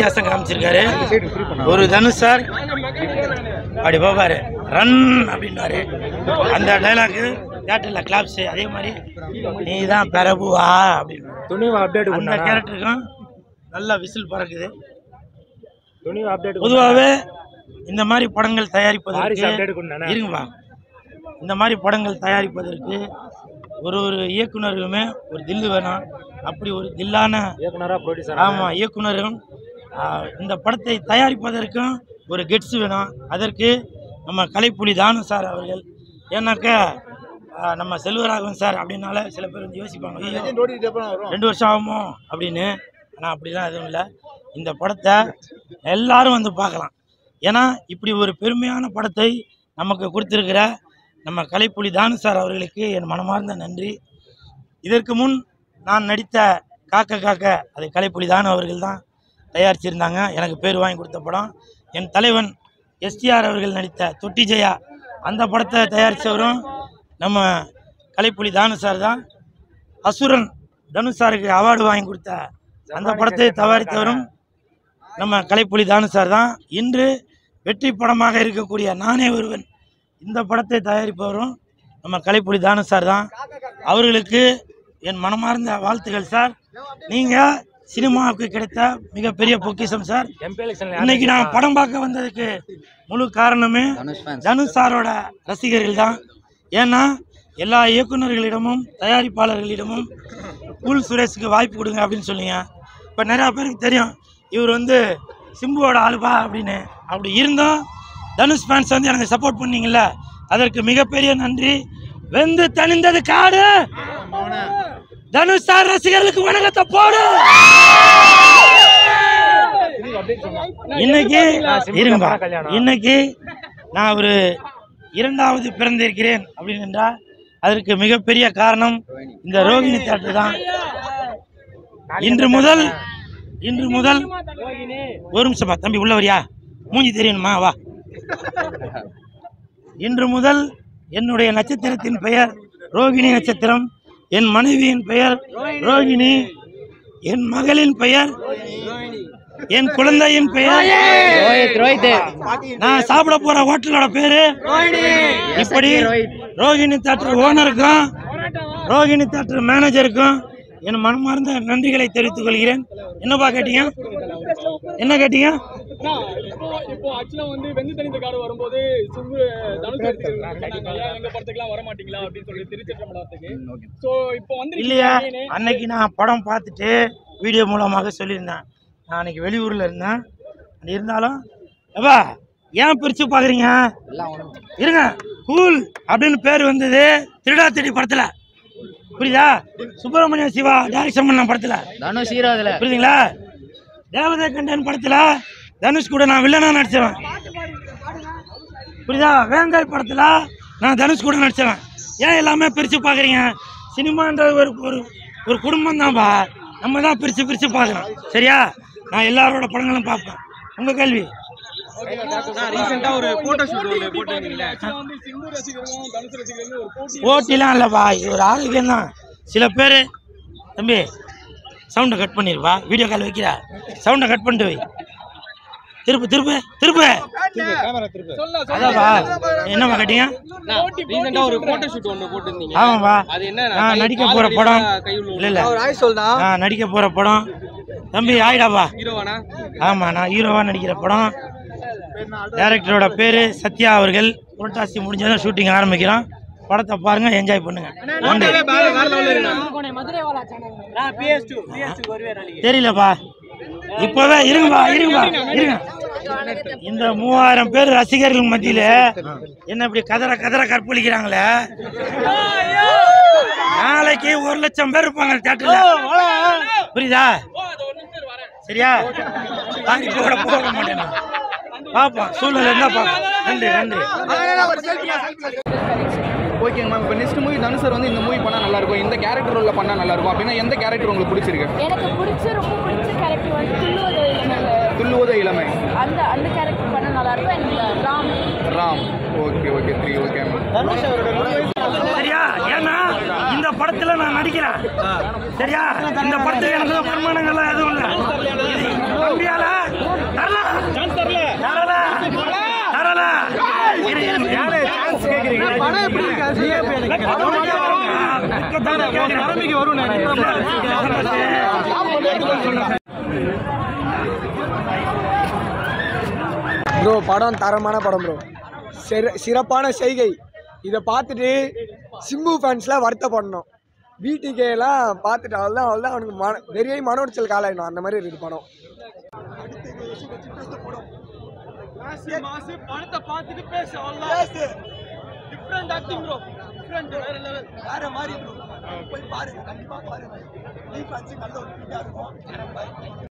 வித்தியாசம் காமிச்சிருக்காரு ஒரு தனுஷ் சார் அப்படி போவாரு ரன் அப்படின்னாரு அந்த டைலாக்கு தேட்டரில் கிளாப்ஸு அதே மாதிரி நீ தான் பிரபுவா அப்படின்னு துணிவு அப்டேட் அந்த கேரக்டருக்கும் நல்ல விசில் பறக்குது துணிவு அப்டேட் பொதுவாகவே இந்த மாதிரி படங்கள் வாரிசு தயாரிப்பதற்கு அப்டேட் கொண்டானே இருங்கப்பா இந்த மாதிரி படங்கள் தயாரிப்பதற்கு ஒரு ஒரு இயக்குனருமே ஒரு தில்லு வேணும் அப்படி ஒரு தில்லான இயக்குனரா ப்ரொடியூசர் ஆமாம் இயக்குனரும் ஆ, இந்த படத்தை தயாரிப்பதற்கும் ஒரு கெட்ஸ் வேணும் அதற்கு நம்ம கலைப்புலி தானு சார் அவர்கள் ஏன்னாக்கா ஆ, நம்ம செல்வராகவன் சார் அப்படின்னால சில பேர் வந்து யோசிப்பாங்க ஐயோ ரெண்டு வருஷம் ஆகுமோ அப்படின்னு ஆனால் அப்படிலாம் எதுவும் இல்லை இந்த படத்தை எல்லாரும் வந்து பார்க்கலாம் ஏன்னா இப்படி ஒரு பெருமையான படத்தை நமக்கு கொடுத்திருக்கிற நம்ம கலைப்புலி தானு சார் அவர்களுக்கு என் மனமார்ந்த நன்றி இதற்கு முன் நான் நடித்த காக்க காக்க அது கலைப்புலி தானு அவர்கள் தான் தயாரிச்சிருந்தாங்க எனக்கு பேர் வாங்கி கொடுத்த படம் என் தலைவன் எஸ்டிஆர் அவர்கள் நடித்த தொட்டி ஜெயா அந்த படத்தை தயாரித்தவரும் நம்ம கலைப்புலி தானு சார் தான் அசுரன் தனுஷ் சாருக்கு அவார்டு வாங்கி கொடுத்த அந்த படத்தை தயாரித்தவரும் நம்ம கலைப்புலி தானு சார் தான் இன்று வெற்றி படமாக இருக்கக்கூடிய நானே ஒருவன் இந்த படத்தை தயாரிப்பவரும் நம்ம கலைப்புலி தானு சார் தான் அவர்களுக்கு என் மனமார்ந்த வாழ்த்துக்கள் சார் நீங்கள் சினிமாவுக்கு கிடைத்த மிகப்பெரிய பொக்கிஷம் சார் எம்பி எலெக்ஷன்ல இன்னைக்கு நான் படம் பார்க்க வந்ததுக்கு முழு காரணமே தனுஷ் சாரோட ரசிகர்கள் தான் ஏன்னா எல்லா இயக்குனர்களிடமும் தயாரிப்பாளர்களிடமும் கூல் சுரேஷுக்கு வாய்ப்பு கொடுங்க அப்படின்னு சொன்னீங்க இப்போ நிறையா பேருக்கு தெரியும் இவர் வந்து சிம்புவோட ஆளுபா அப்படின்னு அப்படி இருந்தும் தனுஷ் ஃபேன்ஸ் வந்து எனக்கு சப்போர்ட் பண்ணீங்கல்ல அதற்கு மிகப்பெரிய நன்றி வெந்து தணிந்தது காடு தனுஷ் சார் ரசிகர்களுக்கு வணக்கத்தை போடு இன்னைக்கு இருங்கப்பா இன்னைக்கு நான் ஒரு இரண்டாவது பிறந்திருக்கிறேன் அப்படின்னு என்றால் அதற்கு மிகப்பெரிய காரணம் இந்த ரோகிணி தேட்டர் தான் இன்று முதல் இன்று முதல் ஒரு நிமிஷமா தம்பி உள்ள வரியா மூஞ்சி தெரியணுமா வா இன்று முதல் என்னுடைய நட்சத்திரத்தின் பெயர் ரோகிணி நட்சத்திரம் என் மனைவியின் பெயர் ரோகிணி என் மகளின் பெயர் என் குழந்தையின் பெயர் நான் சாப்பிட போற ஹோட்டலோட பேரு இப்படி ரோகிணி தேட்டர் ஓனருக்கும் ரோகிணி தேட்டர் மேனேஜருக்கும் என் மனமார்ந்த நன்றிகளை தெரிவித்துக் கொள்கிறேன் என்னப்பா கேட்டீங்க என்ன கேட்டீங்க இப்போ இப்போ ஆக்சுவலா வந்து வெந்து தனித்த காடு வரும்போது சிம்பு தனுஷ் எடுத்துக்கிறாங்க. சொன்னாங்க, "ஏன் எங்க படத்துக்குலாம் வர மாட்டீங்களா அப்படின்னு சொல்லி திருச்சிற்றம்பலத்துக்கு சோ இப்போ வந்து இல்லையா அன்னைக்கு நான் படம் பார்த்துட்டு வீடியோ மூலமாக சொல்லியிருந்தேன் நான் அன்னைக்கு வெளியூரில் இருந்தேன் அப்படி இருந்தாலும் எப்பா ஏன் பிரித்து பார்க்குறீங்க இருங்க கூல் அப்படின்னு பேர் வந்தது திருடா திருடி படத்தில் புரியுதா சுப்பிரமணிய சிவா டைரக்ஷன் பண்ண படத்தில் தனுஷ் ஹீரோ அதுல புரியுதுங்களா தேவதை கண்டன் படத்தில் தனுஷ் கூட நான் வில்லனா நடிச்சவன் புரியுதா வேங்காய் படத்தில் நான் தனுஷ் கூட நடிச்சவன் ஏன் எல்லாமே பிரித்து பார்க்குறீங்க சினிமான்றது ஒரு ஒரு ஒரு குடும்பம் தான்ப்பா நம்ம தான் பிரித்து பிரித்து பார்க்குறோம் சரியா நான் எல்லாரோட படங்களும் பார்ப்பேன் உங்கள் கேள்வி ரீசெண்டா ஒரு போட்டோ ஷூட் ஒன்று போட்டிருந்தீங்களே வந்து சிம்பு ரசிகர்களும் தனுஷ் ரசிகர்களும் ஒரு போட்டி போட்டிலாம் இல்லைப்பா இது ஒரு ஆரோக்கியம் தான் சில பேர் தம்பி சவுண்டை கட் பண்ணிருப்பா வீடியோ கால் வைக்கிற சவுண்டை கட் பண்ணிட்டு வை திருப்பு திருப்பு திருப்பு சொல்ல அதாப்பா என்னம்மா கேட்டீங்க ரீசெண்டா ஒரு போட்டோ ஷூட் ஒன்று போட்டிருந்தீங்க ஆமாப்பா அது என்ன நான் நடிக்க போற படம் இல்ல இல்ல நான் நடிக்க போற படம் தம்பி ஆயிடாப்பா ஹீரோவானா ஆமா நான் ஹீரோவா நடிக்கிற படம் டைரக்டரோட பேரு சத்யா அவர்கள் புரட்டாசி முடிஞ்சதும் ஷூட்டிங் ஆரம்பிக்கிறோம் படத்தை பாருங்க என்ஜாய் பண்ணுங்க ஒன்று தெரியலப்பா இப்பவே இருங்கப்பா இருங்கப்பா இருங்க இந்த மூவாயிரம் பேர் ரசிகர்கள் மத்தியில என்ன இப்படி கதற கதற கற்பழிக்கிறாங்களே நாளைக்கு ஒரு லட்சம் பேர் இருப்பாங்க தியேட்டர்ல புரியுதா சரியா நான் இப்ப கூட போக மாட்டேன் நான். பாப்போம் சூழ்நிலை இருந்தா பாப்போம் நன்றி நன்றி ஓகேங்க மேம் இப்போ நெக்ஸ்ட் மூவி தனுஷ் சார் வந்து இந்த மூவி பண்ணால் நல்லா இருக்கும் இந்த கேரக்டர் ரோலில் பண்ணால் நல்லா இருக்கும் அப்படின்னா எந்த கேரக்டர் உங்களுக்கு பிடிச்சிருக்கு எனக்கு பிடிச்ச ரொம்ப பிடிச்ச கேரக்டர் வந்து துள்ளுவது இளமை. துள்ளுவத இளமை அந்த அந்த கேரக்டர் பண்ண நல்லா இருக்கும் எனக்கு Ram Ram okay okay three okay ma'am சரியா ஏன்னா இந்த படத்துல நான் நடிக்கிறேன் சரியா இந்த படத்துல எனக்கு வருமானங்கள்லாம் எதுவும் இல்லை இது தம்பியால சான்ஸ் தரல தரல தரல இரு, இரு, இரு. படம் எப்படி நரம்பிக்கு வரும் ப்ரோ படம் தரமான படம் ப்ரோ சிற சிறப்பான செய்கை இதை பார்த்துட்டு சிம்பு ஃபேன்ஸ்லாம் வருத்தப்படணும் பிடிகேலாம் பார்த்துட்டு அவ்வளோதான் அவ்வளோதான் அவனுக்கு மன பெரிய மன உடைச்சல் காலாயிடும் அந்த மாதிரி இருக்குது படம் மாசு படத்தை பார்த்துட்டு பேசு அவ்வளவுதான் டிஃப்ரெண்ட் ஆக்டிங் ப்ரோ டிஃப்ரெண்ட் வேற லெவல் வேற மாதிரி போய் பாருங்க கண்டிப்பாக பாருங்க நல்ல ஒரு இருக்கும்